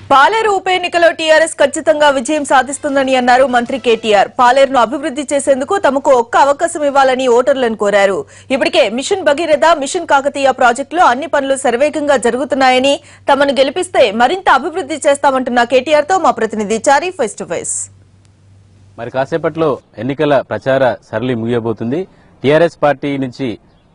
పాలేరు ఉప ఎన్నికలో టీఆర్ఎస్ ఖచ్చితంగా విజయం సాధిస్తుందని అన్నారు మంత్రి కేటీఆర్ పాలేరును అభివృద్ధి చేసేందుకు తమకు ఒక్క అవకాశం ఇవ్వాలని ఓటర్లను కోరారు ఇప్పటికే మిషన్ భగీరథ మిషన్ కాకతీయ ప్రాజెక్టులో అన్ని పనులు శరవేగంగా జరుగుతున్నాయని తమను గెలిపిస్తే మరింత అభివృద్ధి చేస్తామంటున్న కేటీఆర్ తో మా ప్రతినిధి చారీ ఫేస్ టు ఫేస్ మరి కాసేపట్లో ఎన్నికల ప్రచార సరళి ముగియబోతుంది టీఆర్ఎస్ పార్టీ నుంచి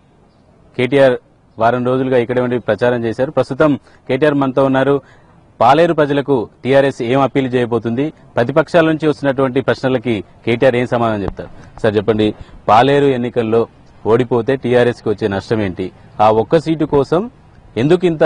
కేటీఆర్ వారం రోజులుగా ఇక్కడే ఉండి ప్రచారం చేశారు ప్రస్తుతం కేటీఆర్ మనతో ఉన్నారు పాలేరు ప్రజలకు టీఆర్ఎస్ ఏం అప్పీల్ చేయబోతుంది ప్రతిపక్షాల నుంచి వస్తున్నటువంటి ప్రశ్నలకి కేటీఆర్ ఏం సమాధానం చెప్తారు సార్ చెప్పండి పాలేరు ఎన్నికల్లో ఓడిపోతే టీఆర్ఎస్ కి వచ్చే నష్టం ఏంటి ఆ ఒక్క సీటు కోసం ఎందుకు ఇంత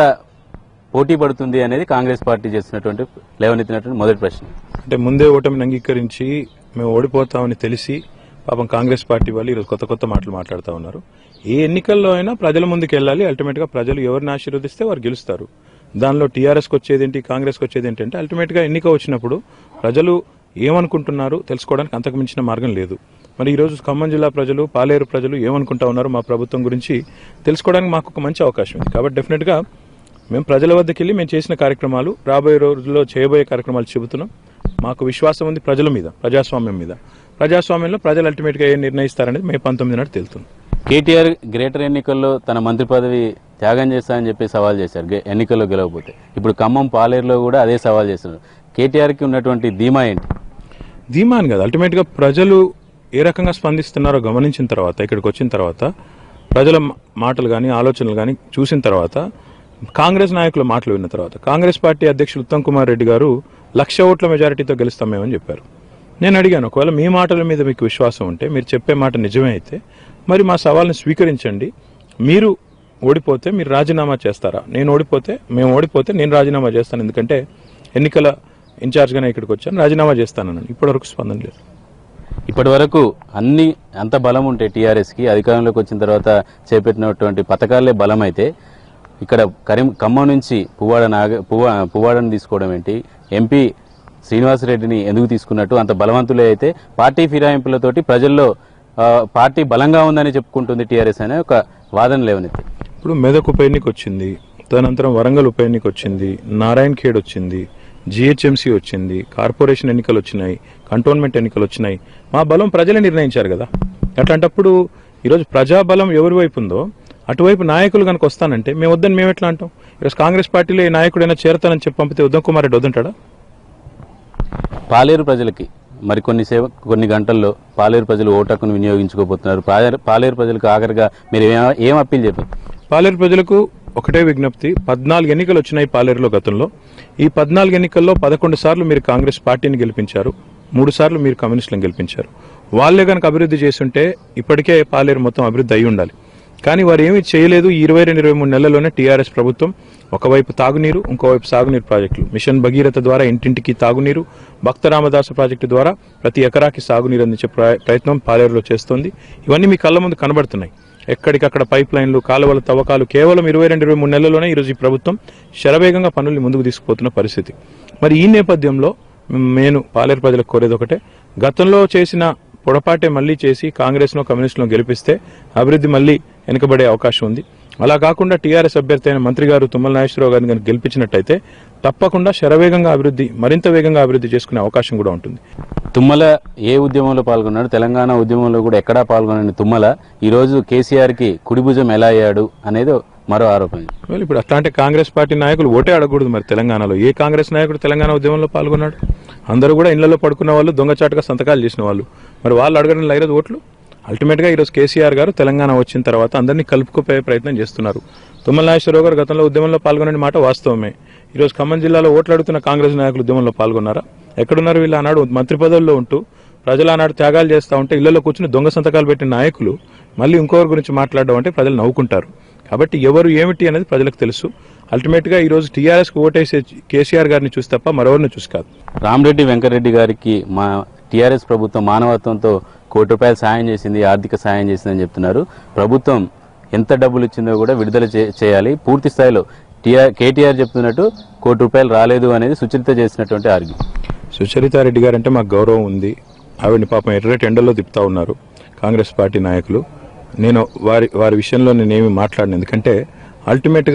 పోటీ పడుతుంది అనేది కాంగ్రెస్ పార్టీ చేస్తున్నటువంటి లేవనెత్తినటువంటి మొదటి ప్రశ్న అంటే ముందే ఓటమిని అంగీకరించి మేము ఓడిపోతామని తెలిసి పాపం కాంగ్రెస్ పార్టీ వాళ్ళు ఈరోజు కొత్త కొత్త మాటలు మాట్లాడుతూ ఉన్నారు ఏ ఎన్నికల్లో అయినా ప్రజల ముందుకు వెళ్ళాలి అల్టిమేట్ గా ప్రజలు ఎవరిని ఆశీర్వదిస్తే వారు గెలుస్తారు దానిలో టీఆర్ఎస్కి వచ్చేదేంటి కాంగ్రెస్కి వచ్చేది ఏంటంటే అల్టిమేట్ గా ఎన్నిక వచ్చినప్పుడు ప్రజలు ఏమనుకుంటున్నారు తెలుసుకోవడానికి అంతకు మించిన మార్గం లేదు మరి ఈ రోజు ఖమ్మం జిల్లా ప్రజలు పాలేరు ప్రజలు ఏమనుకుంటా ఉన్నారు మా ప్రభుత్వం గురించి తెలుసుకోవడానికి మాకు ఒక మంచి అవకాశం ఉంది కాబట్టి డెఫినెట్ గా మేము ప్రజల వద్దకు వెళ్ళి మేము చేసిన కార్యక్రమాలు రాబోయే రోజుల్లో చేయబోయే కార్యక్రమాలు చెబుతున్నాం మాకు విశ్వాసం ఉంది ప్రజల మీద ప్రజాస్వామ్యం మీద ప్రజాస్వామ్యంలో ప్రజలు అల్టిమేట్ గా ఏం నిర్ణయిస్తారనేది మే పంతొమ్మిది నాడు తెలుస్తుంది కేటీఆర్ గ్రేటర్ ఎన్నికల్లో తన మంత్రి పదవి త్యాగం చేస్తానని చెప్పి సవాల్ చేశారు గె- ఎన్నికల్లో గెలవకపోతే ఇప్పుడు ఖమ్మం పాలేరులో కూడా అదే సవాల్ చేస్తున్నారు కేటీఆర్ కి ఉన్నటువంటి ధీమా ఏంటి ధీమాన్ కదా అల్టిమేట్ గా ప్రజలు ఏ రకంగా స్పందిస్తున్నారో గమనించిన తర్వాత ఇక్కడికి వచ్చిన తర్వాత ప్రజల మా- మాటలు కానీ ఆలోచనలు కానీ చూసిన తర్వాత కాంగ్రెస్ నాయకుల మాటలు విన్న తర్వాత కాంగ్రెస్ పార్టీ అధ్యక్షులు ఉత్తమ్ కుమార్ రెడ్డి గారు లక్ష ఓట్ల మెజారిటీతో గెలుస్తాం మేమని చెప్పారు నేను అడిగాను ఒకవేళ మీ మాటల మీద మీకు విశ్వాసం ఉంటే మీరు చెప్పే మాట నిజమే అయితే మరి మా సవాల్ని స్వీకరించండి మీరు ఓడిపోతే మీరు రాజీనామా చేస్తారా నేను ఓడిపోతే మేము ఓడిపోతే నేను రాజీనామా చేస్తాను ఎందుకంటే ఎన్నికల ఇన్ఛార్జ్గానే ఇక్కడికి వచ్చాను రాజీనామా చేస్తానన్నాను ఇప్పటివరకు స్పందన లేదు ఇప్పటి వరకు అన్ని అంత బలం ఉంటే టీఆర్ఎస్ కి అధికారంలోకి వచ్చిన తర్వాత చేపట్టినటువంటి పథకాలే బలం అయితే ఇక్కడ కరీం ఖమ్మం నుంచి పువ్వాడ నాగ పువ్వా పువ్వాడని తీసుకోవడం ఏంటి ఎంపీ శ్రీనివాసరెడ్డిని ఎందుకు తీసుకున్నట్టు అంత బలవంతులే అయితే పార్టీ ఫిరాయింపులతోటి ప్రజల్లో ఆ, పార్టీ బలంగా ఉందని చెప్పుకుంటుంది టీఆర్ఎస్ అనే ఒక వాదన లేవనెత్తి ఇప్పుడు మెదక్ ఉప ఎన్నిక వచ్చింది తదనంతరం వరంగల్ ఉప ఎన్నిక వచ్చింది నారాయణ్ ఖేడ్ వచ్చింది జిహెచ్ఎంసీ వచ్చింది కార్పొరేషన్ ఎన్నికలు వచ్చినాయి కంటోన్మెంట్ ఎన్నికలు వచ్చినాయి మా బలం ప్రజలే నిర్ణయించారు కదా అట్లాంటప్పుడు ఈరోజు ప్రజాబలం ఎవరి వైపు ఉందో అటువైపు నాయకులు కనుక వస్తానంటే మేము వద్దని మేము ఎట్లా అంటాం ఈరోజు కాంగ్రెస్ పార్టీలో ఏ నాయకుడైనా చేరతానని చెప్పి పంపితే ఉత్తమ్ కుమార్ రెడ్డి వద్దంటాడా పాలేరు ప్రజలకి మరి కొన్ని సేవ కొన్ని గంటల్లో పాలేరు ప్రజలు ఓటకును వినియోగించుకోబోతున్నారు పాలేరు పాలేరు ప్రజలకు ఆఖరిగా మీరు ఏం- ఏం అప్పీల్ చెప్పారు పాలేరు ప్రజలకు ఒకటే విజ్ఞప్తి పద్నాలుగు ఎన్నికలు వచ్చినాయి పాలేరులో గతంలో ఈ పద్నాలుగు ఎన్నికల్లో పదకొండు సార్లు మీరు కాంగ్రెస్ పార్టీని గెలిపించారు మూడు సార్లు మీరు కమ్యూనిస్టులను గెలిపించారు వాళ్ళే కనుక అభివృద్ధి చేస్తుంటే ఇప్పటికే పాలేరు మొత్తం అభివృద్ధి అయి ఉండాలి కానీ వారు ఏమీ చేయలేదు ఈ ఇరవై రెండు ఇరవై మూడు నెలల్లోనే టీఆర్ఎస్ ప్రభుత్వం ఒకవైపు తాగునీరు ఇంకోవైపు సాగునీరు ప్రాజెక్టులు మిషన్ భగీరథ ద్వారా ఇంటింటికి తాగునీరు భక్త రామదాస ప్రాజెక్టు ద్వారా ప్రతి ఎకరాకి సాగునీరు అందించే ప్ర- ప్రయత్నం పాలేరులో చేస్తోంది ఇవన్నీ మీ కళ్ళ ముందు కనబడుతున్నాయి ఎక్కడికక్కడ పైప్ లైన్లు కాలువల తవ్వకాలు కేవలం ఇరవై రెండు ఇరవై మూడు నెలల్లోనే ఈరోజు ఈ ప్రభుత్వం శరవేగంగా పనుల్ని ముందుకు తీసుకుపోతున్న పరిస్థితి మరి ఈ నేపథ్యంలో నేను పాలేరు ప్రజలకు కోరేది ఒకటే గతంలో చేసిన పొడపాటే మళ్లీ చేసి కాంగ్రెస్ను కమ్యూనిస్టులను గెలిపిస్తే అభివృద్ధి మళ్లీ వెనుకబడే అవకాశం ఉంది అలా కాకుండా టీఆర్ఎస్ అభ్యర్థి అయిన మంత్రి గారు తుమ్మల నాగేశ్వరరావు గారిని కనుక గెలిపించినట్టయితే తప్పకుండా శరవేగంగా అభివృద్ధి మరింత వేగంగా అభివృద్ధి చేసుకునే అవకాశం కూడా ఉంటుంది తుమ్మల ఏ ఉద్యమంలో పాల్గొన్నాడు తెలంగాణ ఉద్యమంలో కూడా ఎక్కడా పాల్గొనని తుమ్మల ఈ రోజు కేసీఆర్ కి కుడిభుజం ఎలా అయ్యాడు అనేది మరో ఆరోపణ well, ఇప్పుడు అట్లాంటి కాంగ్రెస్ పార్టీ నాయకులు ఓటే అడగకూడదు మరి తెలంగాణలో ఏ కాంగ్రెస్ నాయకుడు తెలంగాణ ఉద్యమంలో పాల్గొన్నాడు అందరూ కూడా ఇళ్లలో పడుకున్న వాళ్ళు దొంగచాటుగా సంతకాలు చేసిన వాళ్ళు మరి వాళ్ళు అడగడం లేదు ఓట్లు అల్టిమేట్ గా ఈరోజు కేసీఆర్ గారు తెలంగాణ వచ్చిన తర్వాత అందరినీ కలుపుకుపోయే ప్రయత్నం చేస్తున్నారు తుమ్మల నాగేశ్వరరావు గారు గతంలో ఉద్యమంలో పాల్గొనే మాట వాస్తవమే ఈరోజు ఖమ్మం జిల్లాలో ఓట్లు అడుగుతున్న కాంగ్రెస్ నాయకులు ఉద్యమంలో పాల్గొన్నారా ఎక్కడున్నారు వీళ్ళు ఆనాడు మంత్రి పదవుల్లో ఉంటూ ప్రజలు ఆనాడు త్యాగాలు చేస్తా ఉంటే ఇళ్లలో కూర్చుని దొంగ సంతకాలు పెట్టిన నాయకులు మళ్ళీ ఇంకొకరి గురించి మాట్లాడడం అంటే ప్రజలు నవ్వుకుంటారు కాబట్టి ఎవరు ఏమిటి అనేది ప్రజలకు తెలుసు అల్టిమేట్ గా ఈ రోజు టీఆర్ఎస్ కు ఓటేసే కేసీఆర్ గారిని చూసి తప్ప మరెవరిని చూసి కాదు రామరెడ్డి వెంకరెడ్డి గారికి మా టీఆర్ఎస్ ప్రభుత్వం మానవత్వంతో కోటి రూపాయలు సాయం చేసింది ఆర్థిక సాయం చేసిందని చెప్తున్నారు ప్రభుత్వం ఎంత డబ్బులు ఇచ్చిందో కూడా విడుదల చే- చేయాలి పూర్తి స్థాయిలో టీఆర్ కేటీఆర్ చెప్తున్నట్టు కోటి రూపాయలు రాలేదు అనేది సుచరిత చేసినటువంటి ఆర్గ్యూ సుచరితారెడ్డి గారు అంటే మాకు గౌరవం ఉంది ఆవిడని పాపం ఎర్రటి ఎండల్లో తిప్పుతా ఉన్నారు కాంగ్రెస్ పార్టీ నాయకులు నేను వారి వారి విషయంలో నేనేమి మాట్లాడను ఎందుకంటే అల్టిమేట్గా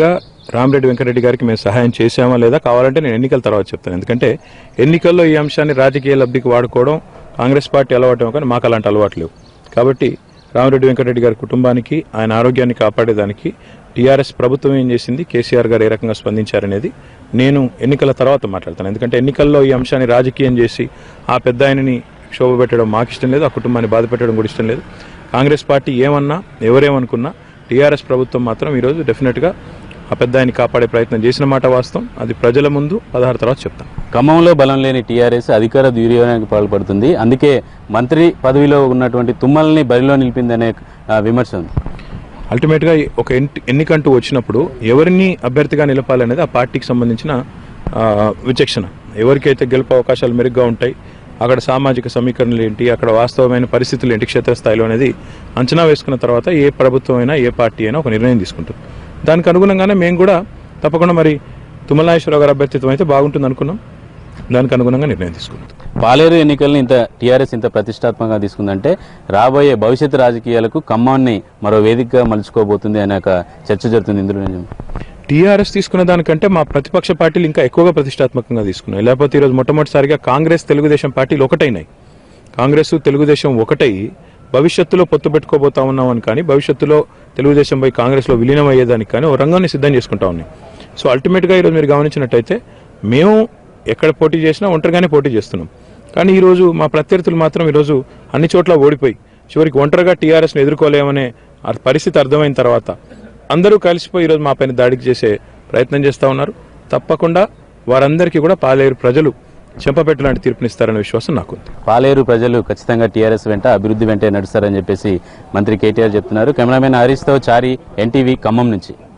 రామరెడ్డి వెంకరెడ్డి గారికి మేము సహాయం చేశామా లేదా కావాలంటే నేను ఎన్నికల తర్వాత చెప్తాను ఎందుకంటే ఎన్నికల్లో ఈ అంశాన్ని రాజకీయ లబ్ధికి వాడుకోవడం కాంగ్రెస్ పార్టీ అలవాటం కానీ మాకు అలాంటి అలవాటు లేవు కాబట్టి రామరెడ్డి వెంకరెడ్డి గారి కుటుంబానికి ఆయన ఆరోగ్యాన్ని కాపాడేదానికి టీఆర్ఎస్ ప్రభుత్వం ఏం చేసింది కేసీఆర్ గారు ఏ రకంగా స్పందించారనేది నేను ఎన్నికల తర్వాత మాట్లాడతాను ఎందుకంటే ఎన్నికల్లో ఈ అంశాన్ని రాజకీయం చేసి ఆ పెద్ద ఆయనని క్షోభ పెట్టడం మాకు ఇష్టం లేదు ఆ కుటుంబాన్ని బాధ పెట్టడం కూడా ఇష్టం లేదు కాంగ్రెస్ పార్టీ ఏమన్నా ఎవరేమనుకున్నా టీఆర్ఎస్ ప్రభుత్వం మాత్రం ఈరోజు డెఫినెట్గా ఆ పెద్ద ఆయన్ని కాపాడే ప్రయత్నం చేసిన మాట వాస్తవం అది ప్రజల ముందు పదహారు తర్వాత చెప్తాను ఖమ్మంలో బలం లేని టీఆర్ఎస్ అధికార దుర్యోగానికి పాల్పడుతుంది అందుకే మంత్రి పదవిలో ఉన్నటువంటి తుమ్మల్ని బరిలో నిలిపిందనే ఆ, విమర్శ ఉంది అల్టిమేట్గా ఒక ఎన్టి- ఎన్నికంటూ వచ్చినప్పుడు ఎవరిని అభ్యర్థిగా నిలపాలనేది ఆ పార్టీకి సంబంధించిన ఆ, విచక్షణ ఎవరికైతే గెలుపు అవకాశాలు మెరుగ్గా ఉంటాయి అక్కడ సామాజిక సమీకరణలు ఏంటి అక్కడ వాస్తవమైన పరిస్థితులు ఏంటి క్షేత్రస్థాయిలో అనేది అంచనా వేసుకున్న తర్వాత ఏ ప్రభుత్వం అయినా ఏ పార్టీ అయినా ఒక నిర్ణయం తీసుకుంటుంది దానికి అనుగుణంగానే మేము కూడా తప్పకుండా మరి తుమ్మలాయేశ్వరరావు గారి అభ్యర్థిత్వం అయితే బాగుంటుంది అనుకున్నాం దానికి అనుగుణంగా నిర్ణయం తీసుకున్నాం పాలేరు ఎన్నికల్ని ఇంత టీఆర్ఎస్ ఇంత ప్రతిష్టాత్మకంగా తీసుకుందంటే రాబోయే భవిష్యత్తు రాజకీయాలకు ఖమ్మాన్ని మరో వేదికగా మలుచుకోబోతుంది అనే ఒక చర్చ జరుగుతుంది ఇందులో నిజం. టీఆర్ఎస్ తీసుకున్న దానికంటే మా ప్రతిపక్ష పార్టీలు ఇంకా ఎక్కువగా ప్రతిష్టాత్మకంగా తీసుకున్నాయి లేకపోతే ఈరోజు మొట్టమొదటిసారిగా కాంగ్రెస్ తెలుగుదేశం పార్టీలు ఒకటైనాయి కాంగ్రెస్ తెలుగుదేశం ఒకటై భవిష్యత్తులో పొత్తు పెట్టుకోబోతా ఉన్నామని కానీ భవిష్యత్తులో తెలుగుదేశం పోయి కాంగ్రెస్లో విలీనం అయ్యేదానికి కానీ ఒక రంగాన్ని సిద్ధం చేసుకుంటా ఉన్నాయి సో అల్టిమేట్గా ఈరోజు మీరు గమనించినట్టయితే మేము ఎక్కడ పోటీ చేసినా ఒంటరిగానే పోటీ చేస్తున్నాం కానీ ఈరోజు మా ప్రత్యర్థులు మాత్రం ఈరోజు అన్ని చోట్ల ఓడిపోయి చివరికి ఒంటరిగా టీఆర్ఎస్ను ఎదుర్కోలేమనే ఆ పరిస్థితి అర్థమైన తర్వాత అందరూ కలిసిపోయి ఈరోజు మా పైన దాడికి చేసే ప్రయత్నం చేస్తూ ఉన్నారు తప్పకుండా వారందరికీ కూడా పాలేరు ప్రజలు చెంపపెట్టు లాంటి తీర్పునిస్తారనే విశ్వాసం నాకుంది పాలేరు ప్రజలు ఖచ్చితంగా టీఆర్ఎస్ వెంట అభివృద్ధి వెంటే నడుస్తారని చెప్పేసి మంత్రి కేటీఆర్ చెప్తున్నారు కెమెరామెన్ హరీష్తో చారి ఎన్టీవీ ఖమ్మం నుంచి